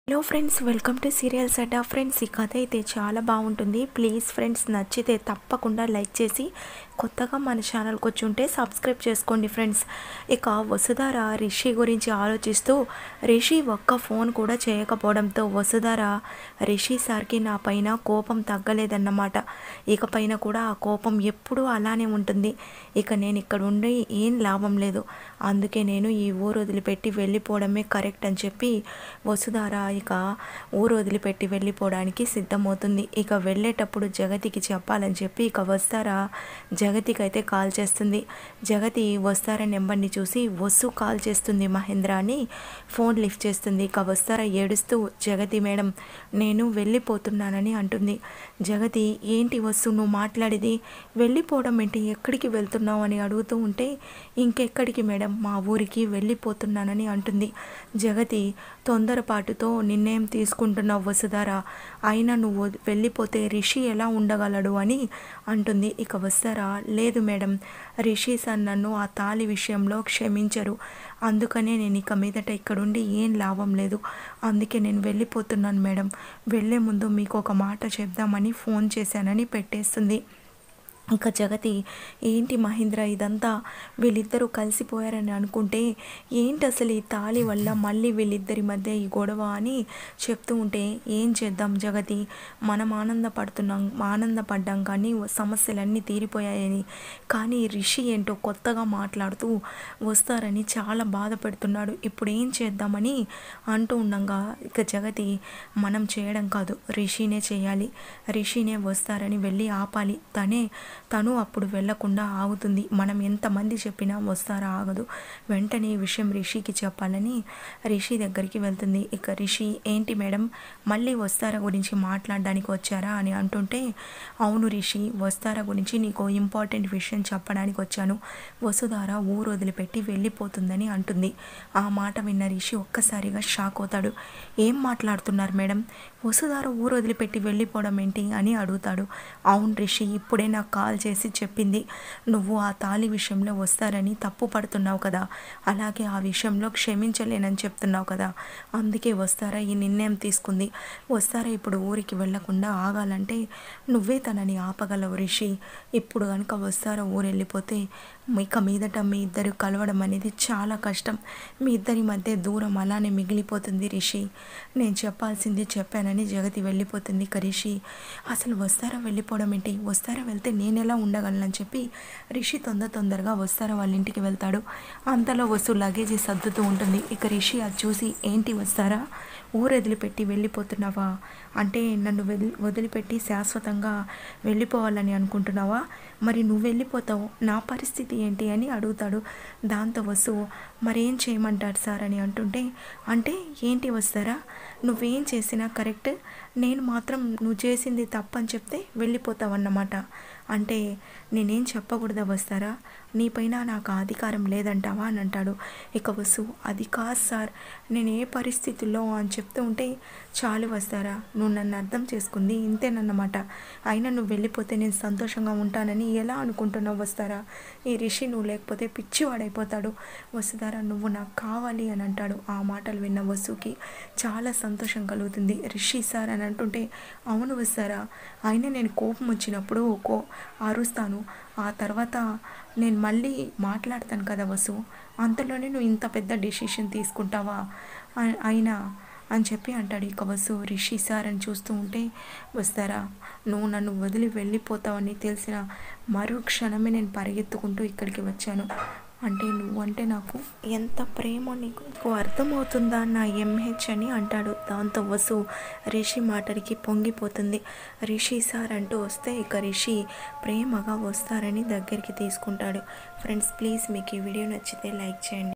hello friends welcome to serial set friends ఈ కథ అయితే చాలా బాగుంటుంది ప్లీజ్ ఫ్రెండ్స్ నచ్చితే తప్పకుండా లైక్ చేసి కొత్తగా మన ఛానల్కి వచ్చి ఉంటే సబ్స్క్రైబ్ చేసుకోండి ఫ్రెండ్స్ ఇక వసుధార రిషి గురించి ఆలోచిస్తూ రిషి ఒక్క ఫోన్ కూడా చేయకపోవడంతో వసుధార రిషి సార్కి నా పైన కోపం తగ్గలేదన్నమాట ఇక పైన కూడా ఆ కోపం ఎప్పుడూ అలానే ఉంటుంది ఇక నేను ఇక్కడ ఉండి ఏం లాభం లేదు అందుకే నేను ఈ ఊరు వదిలిపెట్టి వెళ్ళిపోవడమే కరెక్ట్ అని చెప్పి వసుధార ఇక ఊరు వదిలిపెట్టి వెళ్ళిపోవడానికి సిద్ధమవుతుంది ఇక వెళ్ళేటప్పుడు జగతికి చెప్పాలని చెప్పి ఇక వస్తారా జగతికి అయితే కాల్ చేస్తుంది జగతి వస్తారా నెంబర్ని చూసి వసు కాల్ చేస్తుంది మహేంద్ర అని ఫోన్ లిఫ్ట్ చేస్తుంది ఇక వస్తారా ఏడుస్తూ జగతి మేడం నేను వెళ్ళిపోతున్నానని అంటుంది జగతి ఏంటి వసు నువ్వు మాట్లాడేది వెళ్ళిపోవడం ఏంటి ఎక్కడికి వెళ్తున్నావు అని అడుగుతూ ఉంటే ఇంకెక్కడికి మేడం మా ఊరికి వెళ్ళిపోతున్నానని అంటుంది జగతి తొందరపాటుతో నిర్ణయం తీసుకుంటున్నావు వసుధారా అయినా నువ్వు వెళ్ళిపోతే రిషి ఎలా ఉండగలడు అని అంటుంది ఇక వస్తారా లేదు మేడం రిషి సార్ నన్ను ఆ తాళి విషయంలో క్షమించరు అందుకనే నేను ఇక మీదట ఇక్కడుండి ఏం లాభం లేదు అందుకే నేను వెళ్ళిపోతున్నాను మేడం వెళ్ళే ముందు మీకు ఒక మాట చెప్దామని ఫోన్ చేశానని పెట్టేస్తుంది ఇంకా జగతి ఏంటి మహేంద్ర ఇదంతా వీళ్ళిద్దరూ కలిసిపోయారని అనుకుంటే ఏంటి అసలు ఈ తాళి వల్ల మళ్ళీ వీళ్ళిద్దరి మధ్య ఈ గొడవ అని చెప్తూ ఉంటే ఏం చేద్దాం జగతి మనం ఆనందపడుతున్నాం ఆనందపడ్డాం కానీ సమస్యలన్నీ తీరిపోయాయని కానీ రిషి ఏంటో కొత్తగా మాట్లాడుతూ వస్తారని చాలా బాధపెడుతున్నాడు ఇప్పుడు ఏం చేద్దామని అంటూ ఉండగా ఇక జగతి మనం చేయడం కాదు రిషినే చేయాలి రిషినే వస్తారని వెళ్ళి ఆపాలి తనే తను అప్పుడు వెళ్లకుండా ఆగుతుంది మనం ఎంతమంది చెప్పినా వస్తారా ఆగదు వెంటనే ఈ విషయం రిషికి చెప్పాలని రిషి దగ్గరికి వెళ్తుంది ఇక రిషి ఏంటి మేడం మళ్ళీ వస్తారా గురించి మాట్లాడడానికి వచ్చారా అని అంటుంటే అవును రిషి వస్తారా గురించి నీకు ఇంపార్టెంట్ విషయం చెప్పడానికి వచ్చాను వసుధార ఊరు వదిలిపెట్టి వెళ్ళిపోతుందని అంటుంది ఆ మాట విన్న రిషి ఒక్కసారిగా షాక్ అవుతాడు ఏం మాట్లాడుతున్నారు మేడం వసుధార ఊరు వదిలిపెట్టి వెళ్ళిపోవడం ఏంటి అని అడుగుతాడు అవును రిషి ఇప్పుడే నాకు కాల్ చేసి చెప్పింది నువ్వు ఆ తాళి విషయంలో వస్తారని తప్పు పడుతున్నావు కదా అలాగే ఆ విషయంలో క్షమించలేనని చెప్తున్నావు కదా అందుకే వస్తారా ఈ నిర్ణయం తీసుకుంది వస్తారా ఇప్పుడు ఊరికి వెళ్లకుండా ఆగాలంటే నువ్వే తనని ఆపగలవు రిషి ఇప్పుడు కనుక వస్తారా ఊరు వెళ్ళిపోతే ఇక మీదట మీ ఇద్దరు కలవడం అనేది చాలా కష్టం మీ ఇద్దరి మధ్య దూరం అలానే మిగిలిపోతుంది రిషి నేను చెప్పాల్సింది చెప్పానని జగతి వెళ్ళిపోతుంది ఇక రిషి అసలు వస్తారా వెళ్ళిపోవడం ఏంటి వస్తారా వెళ్తే నేను ఎలా ఉండగలనని చెప్పి రిషి తొందర తొందరగా వస్తారా వాళ్ళ ఇంటికి వెళ్తాడు అంతలో వస్తూ లగేజీ సర్దుతూ ఉంటుంది ఇక రిషి అది చూసి ఏంటి వస్తారా ఊరు వదిలిపెట్టి వెళ్ళిపోతున్నావా అంటే నన్ను వెలి వదిలిపెట్టి శాశ్వతంగా వెళ్ళిపోవాలని అనుకుంటున్నావా మరి నువ్వు వెళ్ళిపోతావు నా పరిస్థితి ఏంటి అని అడుగుతాడు దాంతో వసు మరేం చేయమంటారు సార్ అని అంటుంటే అంటే ఏంటి వస్తారా నువ్వేం చేసినా కరెక్ట్ నేను మాత్రం నువ్వు చేసింది తప్పని చెప్తే వెళ్ళిపోతావన్నమాట అంటే నేనేం చెప్పకూడదా వస్తారా నీపైన నాకు అధికారం లేదంటావా అని అంటాడు ఇక వసు అది కాదు సార్ నేను ఏ పరిస్థితుల్లో అని చెప్తూ ఉంటే చాలు వస్తారా నువ్వు నన్ను అర్థం చేసుకుంది ఇంతేనన్నమాట అయినా నువ్వు వెళ్ళిపోతే నేను సంతోషంగా ఉంటానని ఎలా అనుకుంటున్నావు వస్తారా ఈ రిషి నువ్వు లేకపోతే పిచ్చివాడైపోతాడు వసుధారా నువ్వు నాకు కావాలి అని అంటాడు ఆ మాటలు విన్న వసుకి చాలా సంతోషం కలుగుతుంది రిషి సార్ అని అంటుంటే అవును వస్తారా అయినా నేను కోపం వచ్చినప్పుడు కో అరుస్తాను ఆ తర్వాత నేను మళ్ళీ మాట్లాడతాను కదా వసు అంతలోనే నువ్వు ఇంత పెద్ద డెసిషన్ తీసుకుంటావా అ- అయినా అని చెప్పి అంటాడు ఇక వసు రిషి సార్ అని చూస్తూ ఉంటే వస్తారా నువ్వు నన్ను వదిలి వెళ్ళిపోతావని తెలిసిన మరు క్షణమే నేను పరిగెత్తుకుంటూ ఇక్కడికి వచ్చాను అంటే నువ్వు అంటే నాకు ఎంత ప్రేమో నీకు నీకు అర్థమవుతుందా నా ఎంహెచ్ అని అంటాడు దాంతో వసు రిషి మాటలకి పొంగిపోతుంది రిషి సార్ అంటూ వస్తే ఇక రిషి ప్రేమగా వస్తారని దగ్గరికి తీసుకుంటాడు ఫ్రెండ్స్ ప్లీజ్ మీకు ఈ వీడియో నచ్చితే లైక్ చేయండి